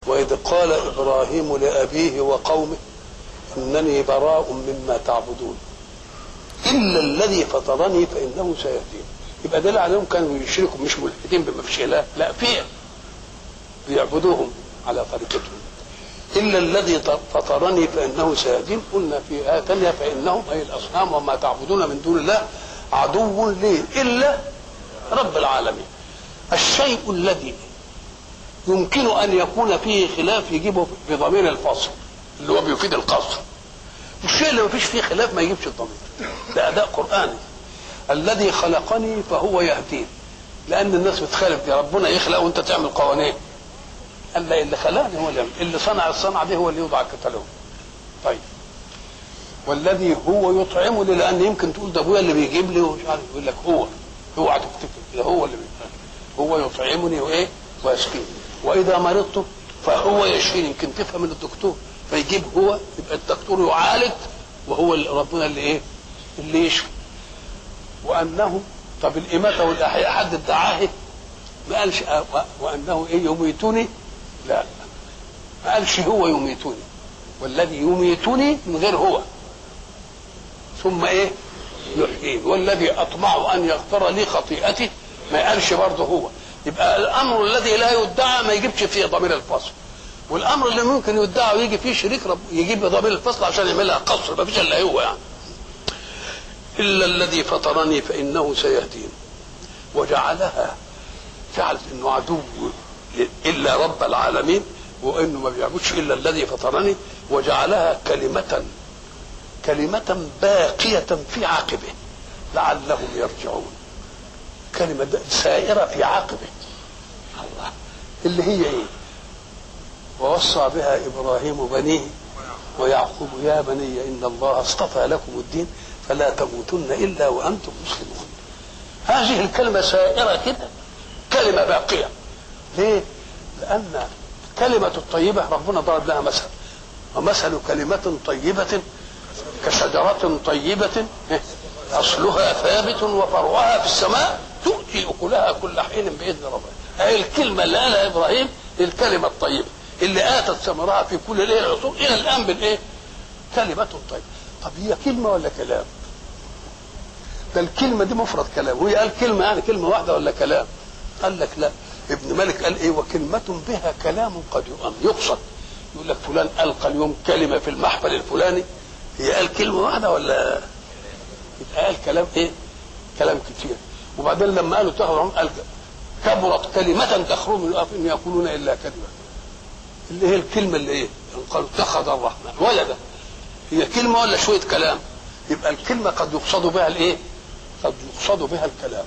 وإذ قال إبراهيم لأبيه وقومه إنني براء مما تعبدون إلا الذي فطرني فإنه سيهدين يبقى دل عليهم كانوا يشركوا مش ملحدين بما فيش إله لا في بيعبدوهم على طريقتهم إلا الذي فطرني فإنه سيهدين قلنا في آية ثانية فإنهم أي الأصنام وما تعبدون من دون الله عدو لي إلا رب العالمين الشيء الذي يمكن أن يكون فيه خلاف يجيبه بضمير الفصل اللي هو بيفيد القصر الشيء اللي ما فيش فيه خلاف ما يجيبش الضمير ده أداء قرآني الذي خلقني فهو يهدين لأن الناس بتخالف دي ربنا يخلق وأنت تعمل قوانين قال لا اللي خلقني هو اللي اللي صنع الصنعة دي هو اللي يوضع الكتالوج طيب والذي هو يطعمني لأن يمكن تقول ده أبويا اللي بيجيب لي ومش عارف يقول لك هو اوعى تفتكر كده هو اللي بيجيب هو يطعمني وايه ويسقيني واذا مرضت فهو يشفيني يمكن تفهم من الدكتور فيجيب هو يبقى الدكتور يعالج وهو اللي ربنا اللي ايه اللي يشفي وانه طب الاماته والاحياء حد ادعاه ما قالش وانه ايه يميتني لا ما قالش هو يميتني والذي يميتني من غير هو ثم ايه يحيين والذي اطمع ان يغفر لي خطيئتي ما قالش برضه هو يبقى الامر الذي لا يدعى ما يجيبش فيه ضمير الفصل والامر اللي ممكن يدعى ويجي فيه شريك رب يجيب ضمير الفصل عشان يعملها قصر ما فيش الا هو يعني الا الذي فطرني فانه سيهدين وجعلها جعلت انه عدو الا رب العالمين وانه ما بيعبدش الا الذي فطرني وجعلها كلمه كلمه باقيه في عاقبه لعلهم يرجعون كلمة سائرة في عقبه الله اللي هي ايه ووصى بها ابراهيم بنيه ويعقوب يا بني ان الله اصطفى لكم الدين فلا تموتن الا وانتم مسلمون هذه الكلمة سائرة كده كلمة باقية ليه؟ لأن كلمة الطيبة ربنا ضرب لها مثل ومثل كلمة طيبة كشجرة طيبة أصلها ثابت وفرعها في السماء تؤتي أكلها كل حين بإذن ربها هي الكلمة اللي قالها إبراهيم الكلمة الطيبة اللي آتت ثمرها في كل ليلة العصور إلى الآن بالإيه؟ كلمة طيبة طب هي كلمة ولا كلام؟ ده الكلمة دي مفرد كلام وهي قال كلمة يعني كلمة واحدة ولا كلام؟ قال لك لا ابن مالك قال ايه وكلمة بها كلام قد يؤم يقصد يقول لك فلان ألقى اليوم كلمة في المحفل الفلاني هي قال كلمة واحدة ولا يبقى قال كلام ايه؟ كلام كتير وبعدين لما قالوا تهرم قال كبرت كلمة تخرج من الأرض إن يقولون إلا كلمة اللي هي الكلمة اللي إيه؟ قالوا اتخذ الرحمن ولدا هي كلمة ولا شوية كلام؟ يبقى الكلمة قد يقصد بها الإيه؟ قد يقصد بها الكلام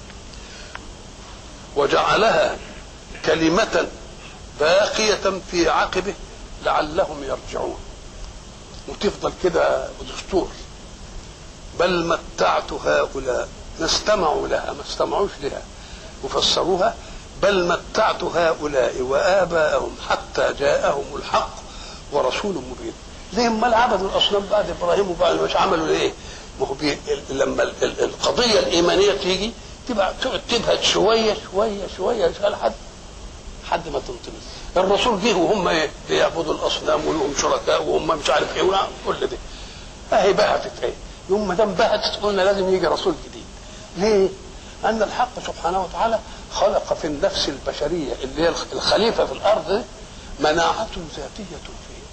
وجعلها كلمة باقية في عقبه لعلهم يرجعون وتفضل كده بدستور بل متعت هؤلاء ما استمعوا لها ما استمعوش لها وفسروها بل متعت هؤلاء وآباءهم حتى جاءهم الحق ورسول مبين ليه امال عبدوا الاصنام بعد ابراهيم وبعد مش عملوا ايه؟ ما هو بي... لما ال... ال... القضيه الايمانيه تيجي تبقى تقعد تبهت شويه شويه شويه لحد لحد ما تنطلق الرسول جه وهم ايه؟ بيعبدوا الاصنام ولهم شركاء وهم مش عارف ايه كل ده اهي بهتت ايه؟ يوم ما دام بهتت قلنا لازم يجي رسول جديد ليه؟ أن الحق سبحانه وتعالى خلق في النفس البشرية اللي هي الخليفة في الأرض مناعة ذاتية فيه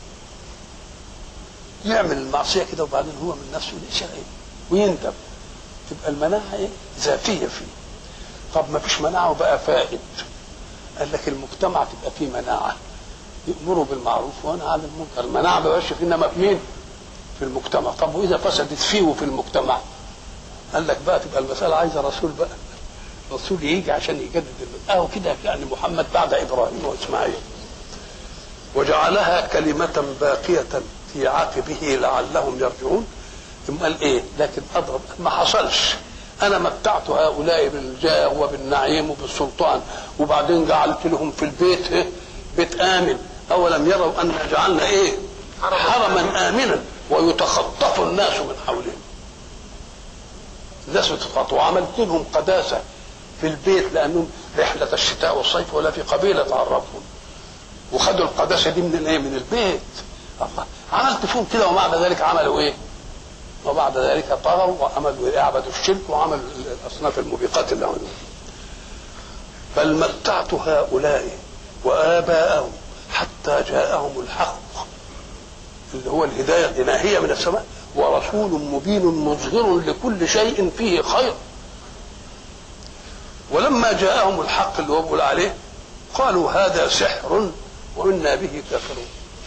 يعمل المعصية كده وبعدين هو من نفسه ليش ايه ويندم تبقى المناعة ايه ذاتية فيه طب ما فيش مناعة وبقى فائد قال لك المجتمع تبقى فيه مناعة يأمروا بالمعروف وينهى عن المنكر المناعة ما بقاش في إنما في مين؟ في المجتمع طب وإذا فسدت فيه وفي المجتمع قال لك بقى تبقى المسألة عايزة رسول بقى رسول يجي عشان يجدد اهو كده يعني محمد بعد ابراهيم واسماعيل وجعلها كلمة باقية في عقبه لعلهم يرجعون ثم قال ايه لكن اضرب ما حصلش انا متعت هؤلاء بالجاه وبالنعيم وبالسلطان وبعدين جعلت لهم في البيت إيه؟ بيت امن اولم يروا ان جعلنا ايه حرما امنا ويتخطف الناس من حولهم الناس بتتخطف وعملت لهم قداسه في البيت لانهم رحله الشتاء والصيف ولا في قبيله تعرفهم وخدوا القداسه دي من ايه من البيت الله عملت فيهم كده ومع ذلك عملوا ايه وبعد ذلك طغوا وعملوا إيه؟ عبدوا الشرك وعملوا الاصناف الموبقات اللي عملوا بل متعت هؤلاء واباءهم حتى جاءهم الحق اللي هو الهدايه الالهيه من السماء ورسول مبين مظهر لكل شيء فيه خير ولما جاءهم الحق اللي هو بيقول عليه قالوا هذا سحر وإنا به كافرون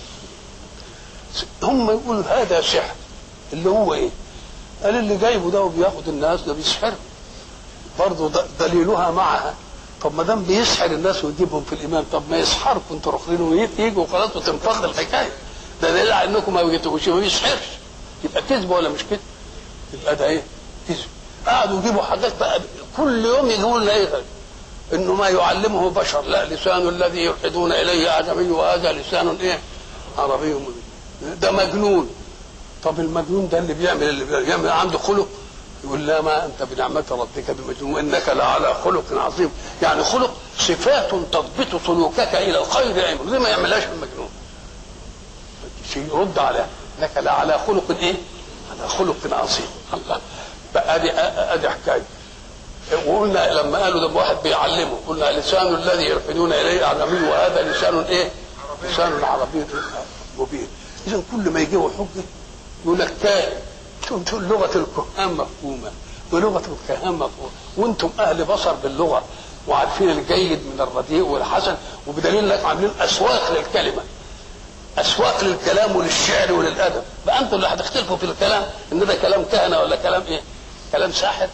هم يقولوا هذا سحر اللي هو ايه قال اللي جايبه ده وبياخد الناس ده بيسحر برضه دليلها معها طب ما دام بيسحر الناس ويجيبهم في الايمان طب ما يسحركم انتوا رافضين ويجوا خلاص وتنفض الحكايه ده دليل على انكم ما بيجيتوش ما بيسحرش يبقى كذب ولا مش كذب؟ يبقى ده ايه؟ كذب قعدوا يجيبوا حاجات بقى كل يوم يجيبوا لنا ايه انه ما يعلمه بشر لا لسان الذي يلحدون اليه اعجمي وهذا لسان ايه؟ عربي مبين ده مجنون طب المجنون ده اللي بيعمل اللي بيعمل عنده خلق يقول لا ما انت بنعمه ربك بمجنون وانك لعلى خلق عظيم يعني خلق صفات تضبط سلوكك الى الخير امر زي ما يعملهاش المجنون شيء يرد على انك لعلى خلق ايه؟ على خلق عظيم الله بقى ادي ادي حكايه وقلنا لما قالوا ده واحد بيعلمه قلنا لسان الذي يلحدون اليه اعجمي وهذا لسان ايه؟ لسان عربي مبين اذا كل ما يجيبوا حجه يقول لك كاهن تقول لغه الكهان مفهومه ولغه الكهان مفهومه وانتم اهل بصر باللغه وعارفين الجيد من الرديء والحسن وبدليل انك عاملين اسواق للكلمه اسواق للكلام وللشعر وللادب بقى انتم اللي هتختلفوا في الكلام ان ده كلام كهنه ولا كلام ايه؟ كلام ساحر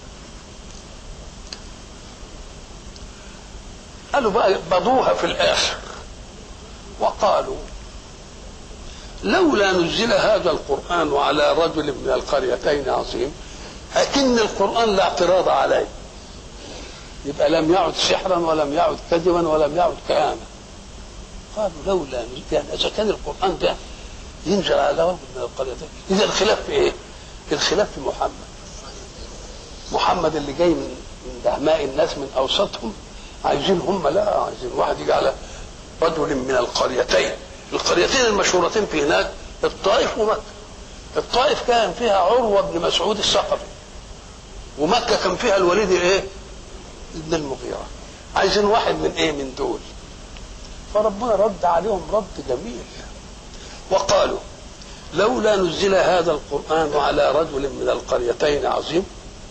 قالوا بقى بضوها في الاخر وقالوا لولا نزل هذا القران على رجل من القريتين عظيم لكن القران لا اعتراض عليه يبقى لم يعد سحرا ولم يعد كذبا ولم يعد كهانا قالوا لولا نزل يعني اذا كان القران ده ينزل على رجل من القريتين اذا الخلاف في ايه؟ الخلاف في محمد محمد اللي جاي من من دهماء الناس من اوسطهم عايزين هم لا عايزين واحد يجي على رجل من القريتين القريتين المشهورتين في هناك الطائف ومكة الطائف كان فيها عروة بن مسعود الثقفي ومكة كان فيها الوليد ايه ابن المغيرة عايزين واحد من ايه من دول فربنا رد عليهم رد جميل وقالوا لولا نزل هذا القرآن على رجل من القريتين عظيم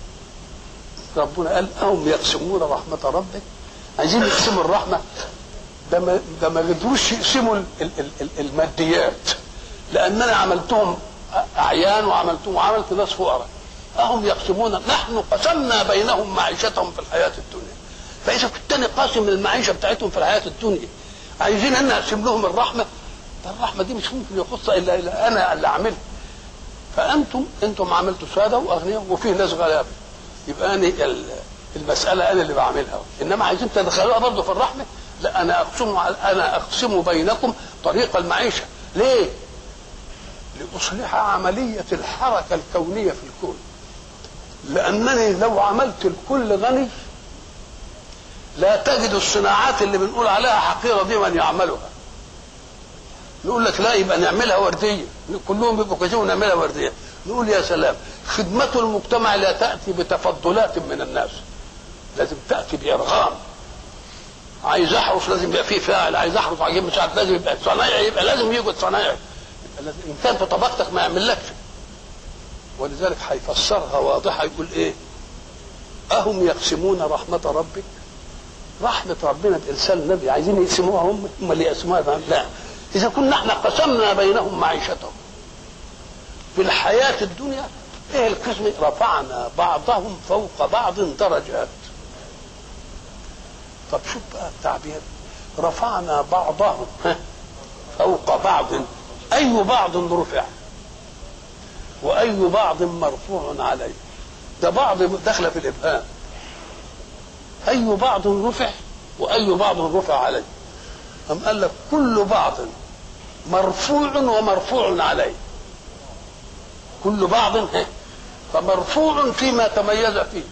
ربنا قال أهم يقسمون رحمة ربك عايزين يقسموا الرحمة ده ما ده ما قدروش يقسموا ال- ال- ال- ال- الماديات لان انا عملتهم اعيان وعملتهم وعملت ناس فقراء اهم يقسمون نحن قسمنا بينهم معيشتهم في الحياه الدنيا فاذا كنت انا قاسم المعيشه بتاعتهم في الحياه الدنيا عايزين ان اقسم لهم الرحمه ده الرحمه دي مش ممكن يخص الا الا انا اللي اعملها فانتم انتم عملتوا ساده واغنياء وفي ناس غلابه يبقى انا ال- المساله انا اللي بعملها انما عايزين تدخلوها برضه في الرحمه لا انا اقسم انا اقسم بينكم طريق المعيشه ليه؟ لاصلح عمليه الحركه الكونيه في الكون لانني لو عملت الكل غني لا تجد الصناعات اللي بنقول عليها حقيره دي من يعملها نقول لك لا يبقى نعملها ورديه كلهم بيبقوا كويسين ونعملها ورديه نقول يا سلام خدمة المجتمع لا تأتي بتفضلات من الناس لازم تأتي بإرغام عايز احرس لازم يبقى فيه فاعل عايز احرس عجيب مش عارف لازم يبقى صنايعي يبقى لازم يوجد صنايعي يبقى لازم ان كان في طبقتك ما يعملكش ولذلك هيفسرها واضحه يقول ايه اهم يقسمون رحمه ربك رحمه ربنا بارسال النبي عايزين يقسموها هم هم اللي يقسموها لا اذا كنا احنا قسمنا بينهم معيشتهم في الحياه الدنيا ايه القسم رفعنا بعضهم فوق بعض درجات طب شوف بقى التعبير رفعنا بعضهم ها، فوق بعض اي بعض رفع واي بعض مرفوع عليه ده بعض داخله في الابهام اي بعض رفع واي بعض رفع عليه أم قال لك كل بعض مرفوع ومرفوع عليه كل بعض ها، فمرفوع فيما تميز فيه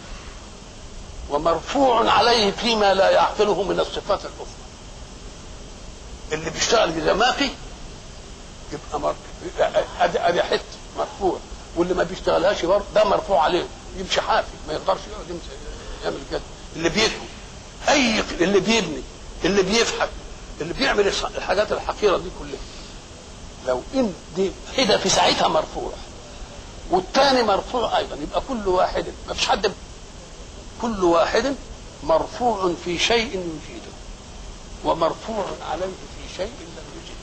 ومرفوع عليه فيما لا يعقله من الصفات الاخرى اللي بيشتغل جزماتي يبقى مر... ادي ادي حته مرفوع واللي ما بيشتغلهاش برضه ده مرفوع عليه يمشي حافي ما يقدرش يقعد يمشي يعمل كده اللي بيدعو اي اللي بيبني اللي بيفحت اللي بيعمل الحاجات الحقيره دي كلها لو ان دي كده في ساعتها مرفوع والثاني مرفوع ايضا يبقى كل واحد ما فيش حد كل واحد مرفوع في شيء يجيده ومرفوع عليه في شيء لم يجده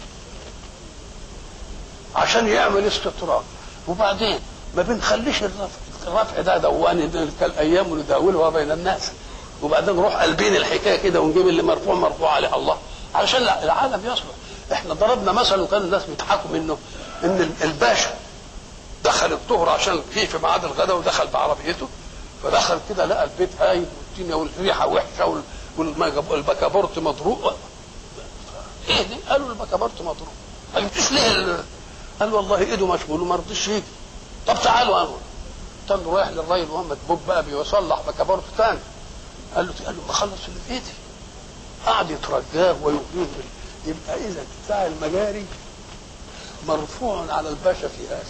عشان يعمل استطراد وبعدين ما بنخليش الرفع الرفع ده دواني تلك الايام نداولها بين الناس وبعدين نروح قلبين الحكايه كده ونجيب اللي مرفوع مرفوع عليه الله علشان العالم يصلح احنا ضربنا مثل وكان الناس بيضحكوا منه ان الباشا دخل الظهر عشان في في ميعاد الغداء ودخل بعربيته فدخل كده لقى البيت هايم والدنيا والريحه وحشه والبكابورت مضروق ايه دي؟ قالوا البكابورت مضروق قال مش ليه قال والله ايده مشغول وما رضيش يجي طب تعالوا انا كان رايح للراجل محمد بوب بقى بيصلح بكابورت ثاني قال له قال له بخلص اللي في ايدي قعد يترجاه ويغريه يبقى اذا بتاع المجاري مرفوع على الباشا في هذا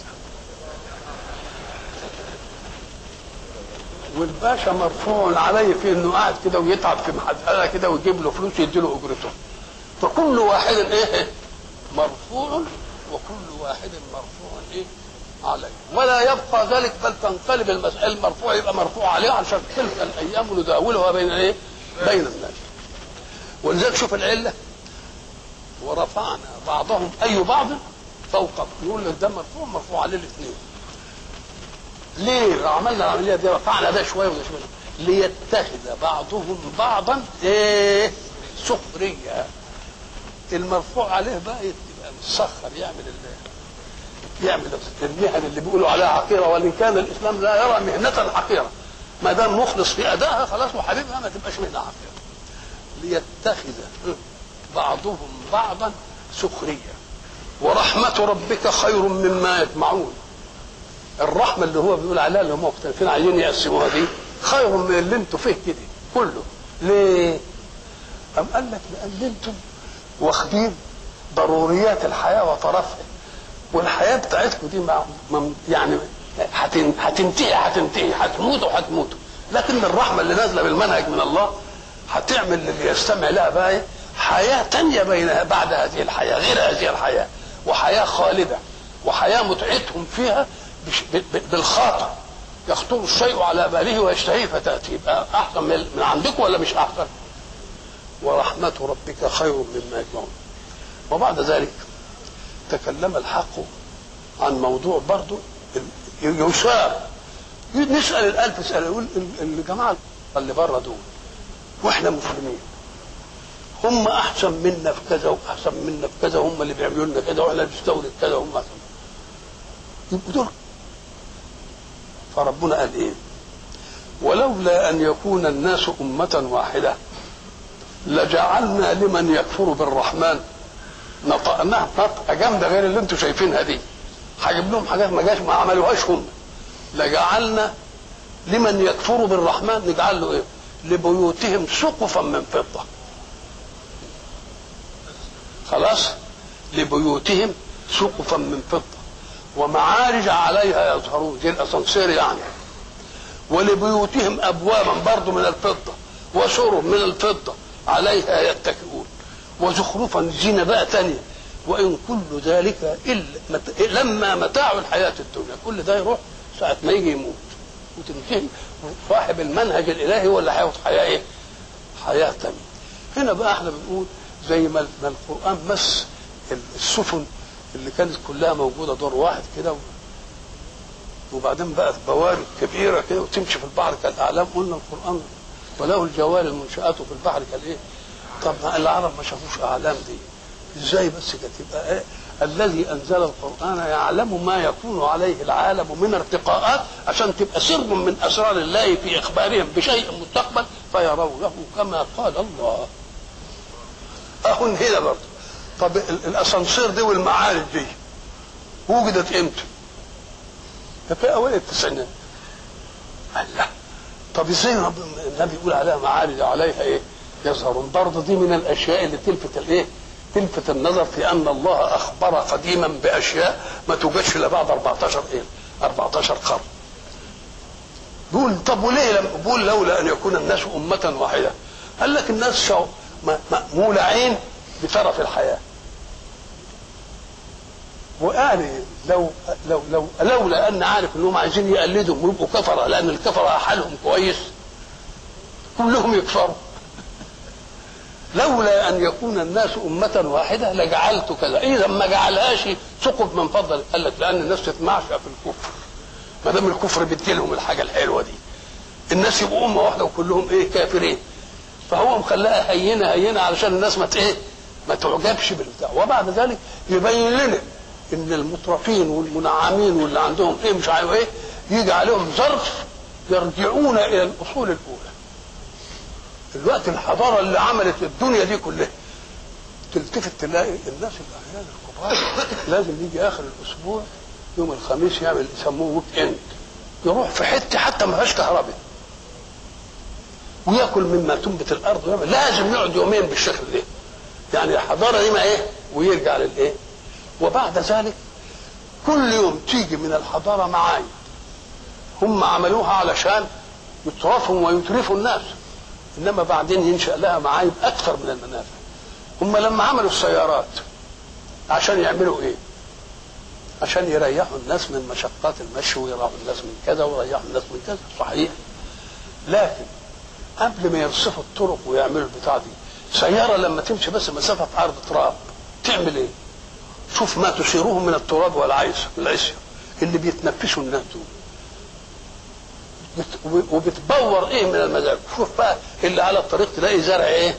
والباشا مرفوع عليه في انه قاعد كده ويتعب في محل كده ويجيب له فلوس يدي له اجرته فكل واحد ايه مرفوع وكل واحد مرفوع ايه عليه ولا يبقى ذلك بل تنقلب المسألة المرفوع يبقى مرفوع عليه عشان تلك الايام نداولها بين ايه بين الناس ولذلك شوف العله ورفعنا بعضهم اي بعض فوق يقول لك ده مرفوع مرفوع عليه الاثنين ليه عملنا العمليه دي رفعنا ده شويه وده شويه ليتخذ بعضهم بعضا ايه سخريه المرفوع عليه بقى يبقى مسخر يعمل الله يعمل المهن اللي بيقولوا عليها حقيره وان كان الاسلام لا يرى مهنه حقيره ما دام مخلص في ادائها خلاص وحبيبها ما تبقاش مهنه حقيره ليتخذ بعضهم بعضا سخريه ورحمه ربك خير مما يجمعون الرحمه اللي هو بيقول عليها اللي هم مختلفين عايزين يقسموها دي خير من اللي انتوا فيه كده كله ليه؟ أم قال لك لأن انتم واخدين ضروريات الحياه وطرفها والحياه بتاعتكم دي مع يعني هتنتهي هتنتهي هتموتوا هتموتوا لكن الرحمه اللي نازله بالمنهج من الله هتعمل للي يستمع لها بقى حياه تانية بينها بعد هذه الحياه غير هذه الحياه وحياه خالده وحياه متعتهم فيها بالخاطر يخطر الشيء على باله ويشتهيه فتاتي يبقى احسن من عندكم ولا مش احسن؟ ورحمة ربك خير مما يجمعون وبعد ذلك تكلم الحق عن موضوع برضه يشار نسأل الألف سؤال يقول الجماعة اللي بره دول واحنا مسلمين هم أحسن منا في كذا وأحسن منا في كذا هم اللي بيعملوا لنا كذا واحنا بنستورد كذا هم أحسن يبقوا دول فربنا قال إيه؟ ولولا أن يكون الناس أمة واحدة لجعلنا لمن يكفر بالرحمن نطقناها نطقه جامده غير اللي انتم شايفينها دي هجيب لهم حاجات ما جاش ما عملوهاش هم لجعلنا لمن يكفر بالرحمن نجعل له ايه؟ لبيوتهم سقفا من فضه خلاص لبيوتهم سقفا من فضه ومعارج عليها يظهرون زي الاسانسير يعني ولبيوتهم ابوابا برضه من الفضه وسرر من الفضه عليها يتكئون وزخرفا زينة بقى تانية وإن كل ذلك إلا مت... لما متاع الحياة الدنيا كل ده يروح ساعة ما يجي يموت وتنتهي صاحب المنهج الإلهي ولا هياخد حياة إيه؟ حياة تانية هنا بقى احنا بنقول زي ما ما القرآن مس السفن اللي كانت كلها موجودة دور واحد كده وبعدين بقت بوارق كبيرة كده وتمشي في البحر كالأعلام قلنا القرآن وله الجوال المنشآت في البحر كالايه؟ طب ما العرب ما شافوش اعلام دي ازاي بس كده تبقى ايه؟ الذي انزل القران يعلم ما يكون عليه العالم من ارتقاءات عشان تبقى سر من اسرار الله في اخبارهم بشيء مستقبل فيرونه كما قال الله. اهون هنا برضه طب الاسانسير دي والمعارج دي وجدت امتى؟ في اوائل التسعينات. الله طب ازاي النبي يقول عليها معارج عليها ايه؟ يظهرون برضه دي من الاشياء اللي تلفت الايه؟ تلفت النظر في ان الله اخبر قديما باشياء ما توجدش الا بعد 14 ايه 14 قرن بيقول طب وليه لم بيقول لولا ان يكون الناس امه واحده قال لك الناس شو مولعين بترف الحياه وقال لو لو لو لولا ان عارف انهم عايزين يقلدوا ويبقوا كفره لان الكفره حالهم كويس كلهم يكفروا لولا ان يكون الناس امه واحده لجعلت كذا اذا ما جعلهاش سقط من فضل قال لك لان الناس تتمعشى في الكفر ما دام الكفر بيدي لهم الحاجه الحلوه دي الناس يبقوا امه واحده وكلهم ايه كافرين فهو مخلاها هينه هينه علشان الناس ما ايه ما تعجبش بالبتاع وبعد ذلك يبين لنا ان المترفين والمنعمين واللي عندهم ايه مش عارف ايه يجي عليهم ظرف يرجعون الى الاصول الاولى الوقت الحضاره اللي عملت الدنيا دي كلها تلتفت تلاقي الناس الاحيان الكبار لازم يجي اخر الاسبوع يوم الخميس يعمل يسموه ويك اند يروح في حته حتى ما فيهاش كهرباء وياكل مما تنبت الارض ويعمل لازم يقعد يومين بالشكل ده يعني الحضاره دي ما ايه ويرجع للايه وبعد ذلك كل يوم تيجي من الحضاره معايد هم عملوها علشان يترفوا ويترفوا الناس انما بعدين ينشا لها معايب اكثر من المنافع هم لما عملوا السيارات عشان يعملوا ايه عشان يريحوا الناس من مشقات المشي ويريحوا الناس من كذا ويريحوا الناس من كذا صحيح لكن قبل ما يرصفوا الطرق ويعملوا البتاع دي سياره لما تمشي بس مسافه في عرض تراب تعمل ايه؟ شوف ما تثيره من التراب والعيش العشيه اللي بيتنفسوا الناس دول وبتبور ايه من المزاج شوف بقى اللي على الطريق تلاقي زرع ايه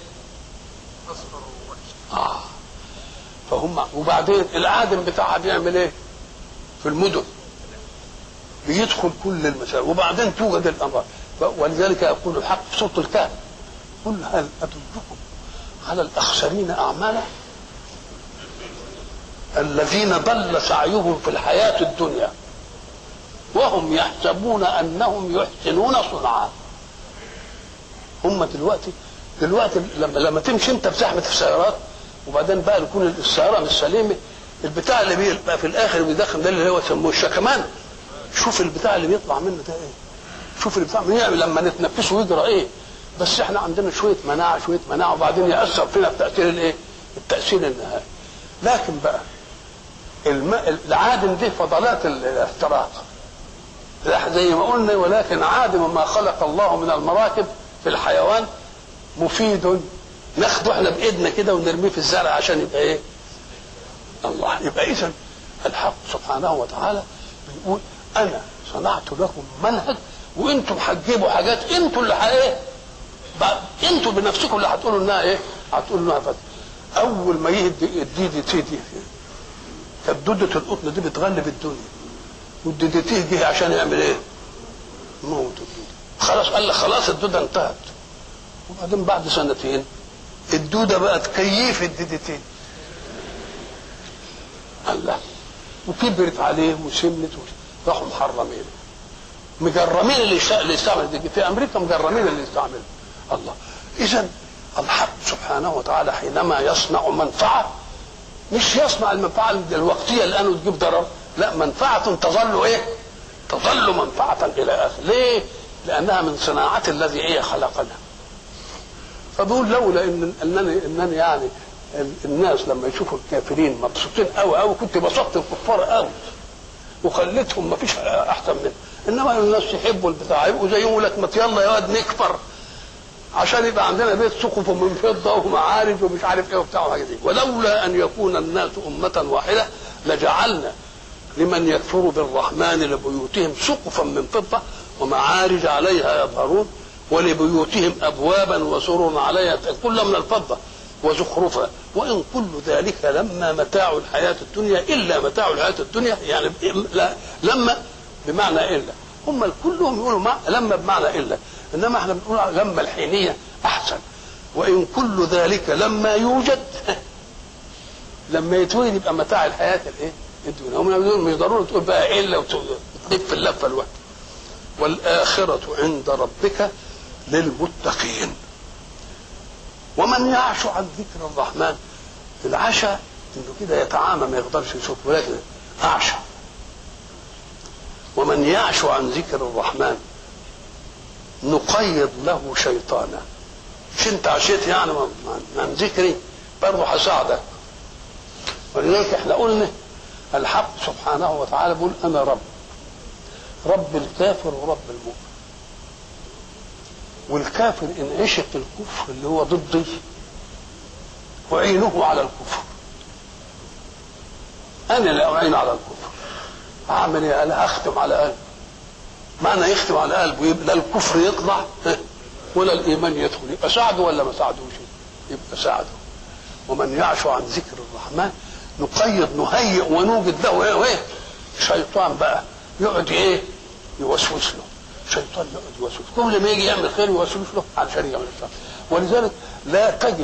اه فهم وبعدين العادم بتاعها بيعمل ايه في المدن بيدخل كل المسائل وبعدين توجد الامراض ولذلك يقول الحق في سوره الكهف قل هل ادلكم على الاخسرين اعمالا الذين ضل سعيهم في الحياه الدنيا وهم يحسبون انهم يحسنون صنعا هم دلوقتي دلوقتي لما لما تمشي انت في زحمه السيارات وبعدين بقى يكون السياره مش سليمه البتاع اللي بيبقى في الاخر بيدخن ده اللي هو يسموه الشكمان شوف البتاع اللي بيطلع منه ده ايه شوف البتاع بيعمل لما نتنفسه يجرى ايه بس احنا عندنا شويه مناعه شويه مناعه وبعدين ياثر فينا التاثير الايه التاثير النهائي لكن بقى الماء العادم دي فضلات الاحتراق زي ما قلنا ولكن عادم ما خلق الله من المراكب في الحيوان مفيد ناخده احنا بايدنا كده ونرميه في الزرع عشان يبقى ايه؟ الله يبقى اذا الحق سبحانه وتعالى بيقول انا صنعت لكم منهج وانتم هتجيبوا حاجات انتم اللي ايه؟ انتم بنفسكم اللي هتقولوا انها ايه؟ هتقولوا انها فتح. اول ما يهدي الدي دي تي دي كانت دودة القطن دي بتغلب الدنيا والدي تي جه عشان يعمل ايه؟ موت الدودة خلاص قال لك خلاص الدودة انتهت وبعدين بعد سنتين الدودة بقت كيف الدي دي تي الله وكبرت عليه وسمنت راحوا محرمين مجرمين اللي اللي يستعمل دي في امريكا مجرمين اللي يستعمل الله اذا الحق سبحانه وتعالى حينما يصنع منفعه مش يصنع المنفعه الوقتيه الان وتجيب ضرر لا منفعه تظل ايه؟ تظل منفعه الى اخر ليه؟ لانها من صناعه الذي ايه خلقنا فبقول لولا ان انني انني يعني الناس لما يشوفوا الكافرين مبسوطين قوي قوي كنت بسطت الكفار قوي وخليتهم ما فيش احسن منه انما الناس يحبوا البتاع يبقوا زي يقول لك ما يلا يا واد نكفر عشان يبقى عندنا بيت سقف من فضه ومعارج ومش عارف ايه وبتاع وحاجات دي ولولا ان يكون الناس امه واحده لجعلنا لمن يكفر بالرحمن لبيوتهم سقفا من فضه ومعارج عليها يظهرون ولبيوتهم ابوابا وسرر عليها كلها من الفضه وزخرفا وان كل ذلك لما متاع الحياه الدنيا الا متاع الحياه الدنيا يعني لا لما بمعنى الا هم كلهم يقولوا مع لما بمعنى الا انما احنا بنقول لما الحينيه احسن وان كل ذلك لما يوجد لما يتوجد يبقى متاع الحياه الايه؟ الدنيا هم مش ضروري تقول بقى الا وتلف اللفه الواحده والاخره عند ربك للمتقين ومن يعش عن ذكر الرحمن العشاء انه كده يتعامى ما يقدرش يشوف ولكن اعشى ومن يعش عن ذكر الرحمن نقيض له شيطانا مش انت عشيت يعني عن ذكري برضه هساعدك ولذلك احنا قلنا الحق سبحانه وتعالى بيقول انا رب رب الكافر ورب المؤمن والكافر ان عشق الكفر اللي هو ضدي اعينه على الكفر انا اللي اعين على الكفر اعمل ايه انا اختم على قلبه معنى يختم على قلبه يبقى لا الكفر يطلع ولا الايمان يدخل يبقى ساعده ولا ما ساعدوش يبقى ساعده ومن يعش عن ذكر الرحمن نقيض نهيئ ونوجد له ايه وايه شيطان بقى يقعد ايه يوسوس له شيطان يقعد يوسوس كل ما يجي يعمل خير يوسوس له علشان يعمل شر ولذلك لا تجد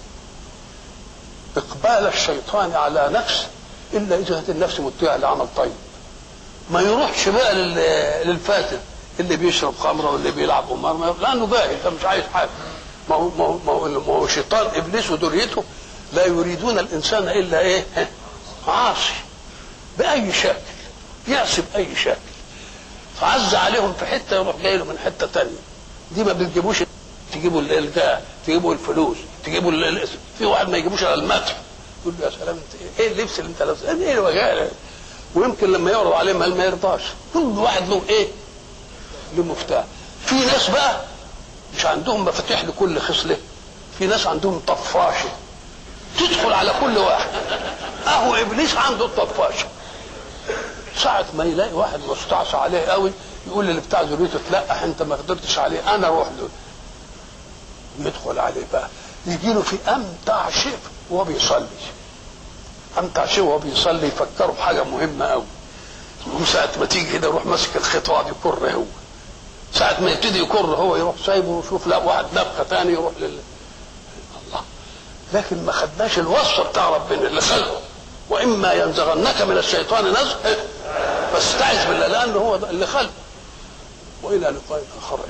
اقبال الشيطان على نفس الا اذا كانت النفس متبعه لعمل طيب ما يروحش بقى للفاتن اللي بيشرب خمره واللي بيلعب قمار لانه جاهل ده مش عايز حاجه ما هو ما هو ما هو, ما هو شيطان ابليس وذريته لا يريدون الانسان الا ايه؟ عاصي باي شكل يعصي باي شكل فعز عليهم في حته يروح جاي له من حته ثانيه دي ما بتجيبوش تجيبوا الجاه تجيبوا الفلوس تجيبوا الاسم في واحد ما يجيبوش على المدح يقول له يا سلام انت ايه اللبس اللي انت لابسه ايه الوجاله ويمكن لما يعرض عليه مال ما يرضاش كل واحد له ايه له مفتاح في ناس بقى مش عندهم مفاتيح لكل خصله في ناس عندهم طفاشه تدخل على كل واحد اهو ابليس عنده الطفاشه ساعة ما يلاقي واحد مستعصى عليه قوي يقول اللي بتاع ذريته تلقح انت ما قدرتش عليه انا اروح له يدخل عليه بقى يجي له في امتع شيء وهو بيصلي امتع شيء وهو بيصلي يفكره بحاجه مهمه قوي وساعة ما تيجي كده يروح ماسك الخطاب يكر هو ساعة ما يبتدي يكر هو يروح سايبه ويشوف لا واحد نفخة تاني يروح لل الله لكن ما خدناش الوصفة بتاع ربنا اللي خلقه واما ينزغنك من الشيطان نزغ فاستعذ بالله لانه هو اللي خلقه والى لقاء اخر